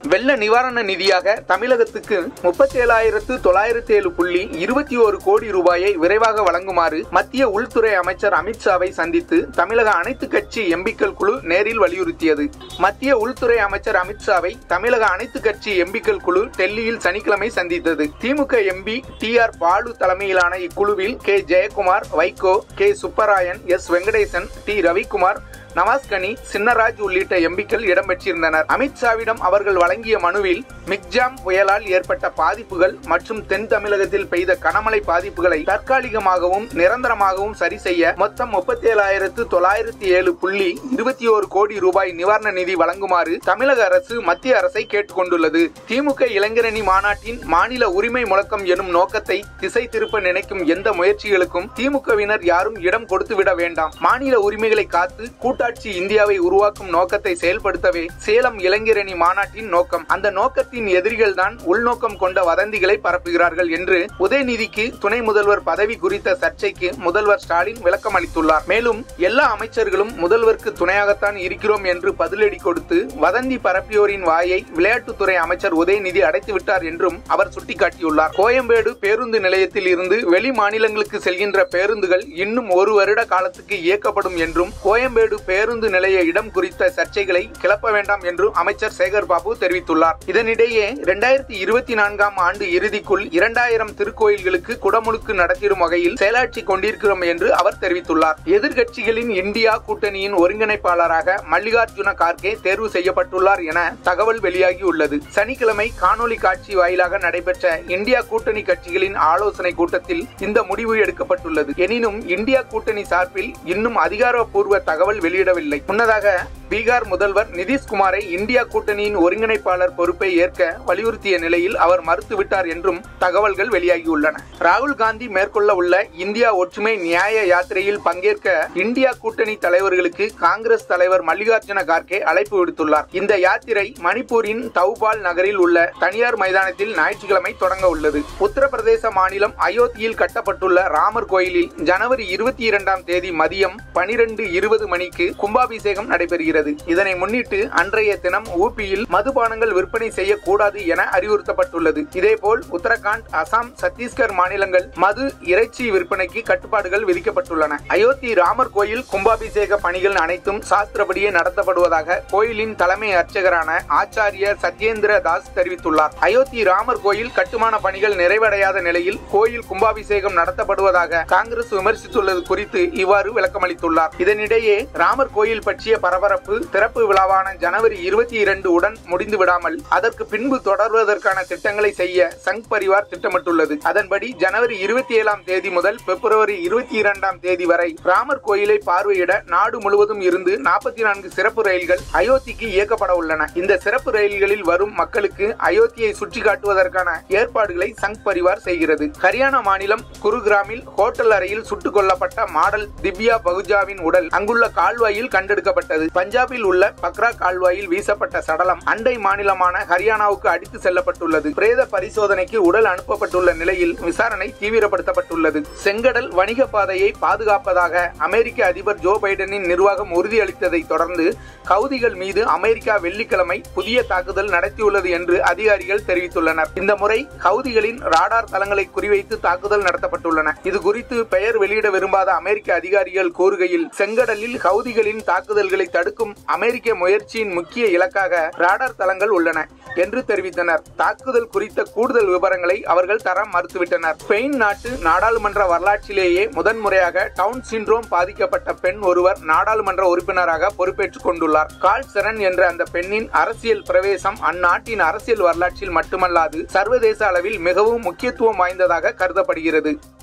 வெள்ள நிவாரண நிதியாக தமிழகத்துக்கு முப்பத்தி ஏழாயிரத்து தொள்ளாயிரத்தி ஏழு புள்ளி இருபத்தி ஒரு கோடி ரூபாயை விரைவாக வழங்குமாறு மத்திய உள்துறை அமைச்சர் அமித்ஷாவை சந்தித்து தமிழக அனைத்து கட்சி எம்பிக்கள் குழு நேரில் வலியுறுத்தியது மத்திய உள்துறை அமைச்சர் அமித்ஷாவை தமிழக அனைத்து கட்சி எம்பிக்கள் குழு டெல்லியில் சனிக்கிழமை சந்தித்தது DMK MP T R Baalu தலைமையிலான இக்குழுவில் K Jayakumar Vaiko K Subbarayan S Venkatesan D Ravikumar Nawaz Kani Chinnaraj உள்ளிட்ட எம்பிக்கள் இடம்பெற்றிருந்தனர் அமித்ஷாவிடம் அவர்கள் வழங்கிய மனுவில் மிக்ஜாம் புயலால் ஏற்பட்ட பாதிப்புகள் மற்றும் தென் தமிழகத்தில் பெய்த கனமழை பாதிப்புகளை தற்காலிகமாகவும் நிரந்தரமாகவும் சரி செய்ய மொத்தம் முப்பத்தி ஏழாயிரத்து தொள்ளாயிரத்தி ஏழு புள்ளி இருபத்தி ஒரு கோடி ரூபாய் நிவாரண நிதி வழங்குமாறு தமிழக அரசு மத்திய அரசை கேட்டுக்கொண்டுள்ளது திமுக இளைஞரணி மாநாட்டின் மாநில உரிமை முழக்கம் எனும் நோக்கத்தை திசை திருப்ப நினைக்கும் எந்த முயற்சிகளுக்கும் திமுகவினர் யாரும் இடம் கொடுத்துவிட வேண்டாம் மாநில உரிமைகளை காத்து கூட்ட கூட்டாட்சி இந்தியாவை உருவாக்கும் நோக்கத்தை செயல்படுத்தவே சேலம் இளைஞரணி மாநாட்டின் நோக்கம் அந்த நோக்கத்தின் எதிரிகள் தான் உள்நோக்கம் கொண்ட வதந்திகளை பரப்புகிறார்கள் என்று உதயநிதிக்கு துணை முதல்வர் பதவி குறித்த சர்ச்சைக்கு முதல்வர் ஸ்டாலின் விளக்கம் அளித்துள்ளார் மேலும் எல்லா அமைச்சர்களும் முதல்வருக்கு துணையாகத்தான் இருக்கிறோம் என்று பதிலடி கொடுத்து வதந்தி பரப்பியோரின் வாயை விளையாட்டுத்துறை அமைச்சர் உதயநிதி அடைத்து விட்டார் என்றும் அவர் சுட்டிக்காட்டியுள்ளார் கோயம்பேடு பேருந்து நிலையத்தில் இருந்து வெளி மாநிலங்களுக்கு செல்கின்ற பேருந்துகள் இன்னும் ஒரு வருட காலத்துக்கு இயக்கப்படும் என்றும் கோயம்பேடு பேருந்து நிலைய இடம் குறித்த சர்ச்சைகளை கிளப்ப வேண்டாம் என்று அமைச்சர் சேகர் பாபு தெரிவித்துள்ளார் இதனிடையே இரண்டாயிரத்தி இருபத்தி நான்காம் ஆண்டு இறுதிக்குள் இரண்டாயிரம் திருக்கோயில்களுக்கு குடமுழுக்கு நடத்திடும் வகையில் செயலாற்றி கொண்டிருக்கிறோம் என்று அவர் தெரிவித்துள்ளார் எதிர்கட்சிகளின் இந்தியா கூட்டணியின் ஒருங்கிணைப்பாளராக மல்லிகார்ஜுன கார்கே தேர்வு செய்யப்பட்டுள்ளார் என தகவல் வெளியாகியுள்ளது சனிக்கிழமை காணொலி காட்சி வாயிலாக நடைபெற்ற இந்தியா கூட்டணி கட்சிகளின் ஆலோசனை கூட்டத்தில் இந்த முடிவு எடுக்கப்பட்டுள்ளது எனினும் இந்தியா கூட்டணி சார்பில் இன்னும் அதிகாரப்பூர்வ தகவல் வெளியிடவில்லை முன்னதாக பீகார் முதல்வர் நிதிஷ்குமாரை இந்தியா கூட்டணியின் ஒருங்கிணைப்பாளர் பொறுப்பை ஏற்க வலியுறுத்திய நிலையில் அவர் மறுத்துவிட்டார் என்றும் தகவல்கள் வெளியாகியுள்ளன ராகுல் காந்தி மேற்கொள்ள உள்ள இந்தியா ஒற்றுமை நியாய யாத்திரையில் பங்கேற்க இந்தியா கூட்டணி தலைவர்களுக்கு காங்கிரஸ் தலைவர் மல்லிகார்ஜுன கார்கே அழைப்பு விடுத்துள்ளார் இந்த யாத்திரை மணிப்பூரின் தௌபால் நகரில் உள்ள தனியார் மைதானத்தில் ஞாயிற்றுக்கிழமை தொடங்க உள்ளது உத்தரப்பிரதேச மாநிலம் அயோத்தியில் கட்டப்பட்டுள்ள ராமர் கோயிலில் ஜனவரி இருபத்தி இரண்டாம் தேதி மதியம் பனிரெண்டு இருபது மணிக்கு கும்பாபிஷேகம் நடைபெறுகிறது இதனை முன்னிட்டு அன்றைய தினம் ஊபியில் மதுபானங்கள் விற்பனை செய்யக்கூடாது என அறிவுறுத்தப்பட்டுள்ளது இதேபோல் உத்தரகாண்ட் அசாம் சத்தீஸ்கர் மாநிலங்கள் மது இறைச்சி விற்பனைக்கு கட்டுப்பாடுகள் விதிக்கப்பட்டுள்ளன அயோத்தி ராமர் கோயில் கும்பாபிஷேக பணிகள் அனைத்தும் சாஸ்திரப்படியே நடத்தப்படுவதாக கோயிலின் தலைமை அர்ச்சகரான ஆச்சாரிய சத்யேந்திர தாஸ் தெரிவித்துள்ளார் அயோத்தி ராமர் கோயில் கட்டுமான பணிகள் நிறைவடையாத நிலையில் கோயில் கும்பாபிஷேகம் நடத்தப்படுவதாக காங்கிரஸ் விமர்சித்துள்ளது குறித்து இவ்வாறு விளக்கமளித்துள்ளார் இதனிடையே ராமர் கோயில் பற்றிய பரபரப்பு திறப்பு விழாவான ஜனவரி இருபத்தி இரண்டு உடன் முடிந்து விடாமல் அதற்கு பின்பு தொடர்வதற்கான திட்டங்களை செய்ய சங் பரிவார் திட்டமிட்டுள்ளது அதன்படி ஜனவரி இருபத்தி ஏழாம் தேதி முதல் பிப்ரவரி இருபத்தி இரண்டாம் தேதி வரை ராமர் கோயிலை பார்வையிட நாடு முழுவதும் இருந்து நாற்பத்தி நான்கு சிறப்பு ரயில்கள் அயோத்திக்கு இயக்கப்பட உள்ளன இந்த சிறப்பு ரயில்களில் வரும் மக்களுக்கு அயோத்தியை சுற்றி காட்டுவதற்கான ஏற்பாடுகளை சங் பரிவார் செய்கிறது ஹரியானா மாநிலம் குருகிராமில் ஹோட்டல் அறையில் சுட்டுக் கொல்லப்பட்ட மாடல் திவ்யா பகுஜாவின் உடல் அங்குள்ள கால்வாயில் கண்டெடுக்கப்பட்டது பஞ்சாபில் உள்ள பக்ரா கால்வாயில் வீசப்பட்ட சடலம் அண்டை மாநிலமான ஹரியானாவுக்கு அடித்து செல்லப்பட்டுள்ளது பிரேத பரிசோதனைக்கு உடல் அனுப்பப்பட்டுள்ள நிலையில் விசாரணை தீவிரப்படுத்தப்பட்டுள்ளது செங்கடல் வணிக பாதையை பாதுகாப்பதாக அமெரிக்க அதிபர் ஜோ பைடனின் நிர்வாகம் உறுதியளித்ததை தொடர்ந்து கவுதிகள் மீது அமெரிக்கா வெள்ளிக்கிழமை புதிய தாக்குதல் நடத்தியுள்ளது என்று அதிகாரிகள் தெரிவித்துள்ளனர் இந்த முறை கவுதிகளின் ராடார் தளங்களை குறிவைத்து தாக்குதல் நடத்தப்பட்டுள்ளன இது குறித்து பெயர் வெளியிட விரும்பாத அமெரிக்க அதிகாரிகள் கூறுகையில் செங்கடலில் கவுதிகளின் தாக்குதல்களை தடுக்கும் அமெரிக்க முயற்சியின் முக்கிய இலக்காக ராடார் தளங்கள் உள்ளன என்று தெரிவித்தனர் தாக்குதல் குறித்த கூடுதல் விவரங்களை அவர்கள் தர மறுத்துவிட்டனர் ஸ்பெயின் நாட்டு நாடாளுமன்ற வரலாற்றிலேயே முதன்முறையாக டவுன் சிண்ட்ரோம் பாதிக்கப்பட்ட பெண் ஒருவர் நாடாளுமன்ற உறுப்பினராக பொறுப்பேற்றுக் கொண்டுள்ளார் கால் செரன் என்ற அந்த பெண்ணின் அரசியல் பிரவேசம் அந்நாட்டின் அரசியல் வரலாற்றில் மட்டுமல்லாது சர்வதேச அளவில் மிகவும் முக்கியத்துவம் வாய்ந்ததாக கருதப்படுகிறது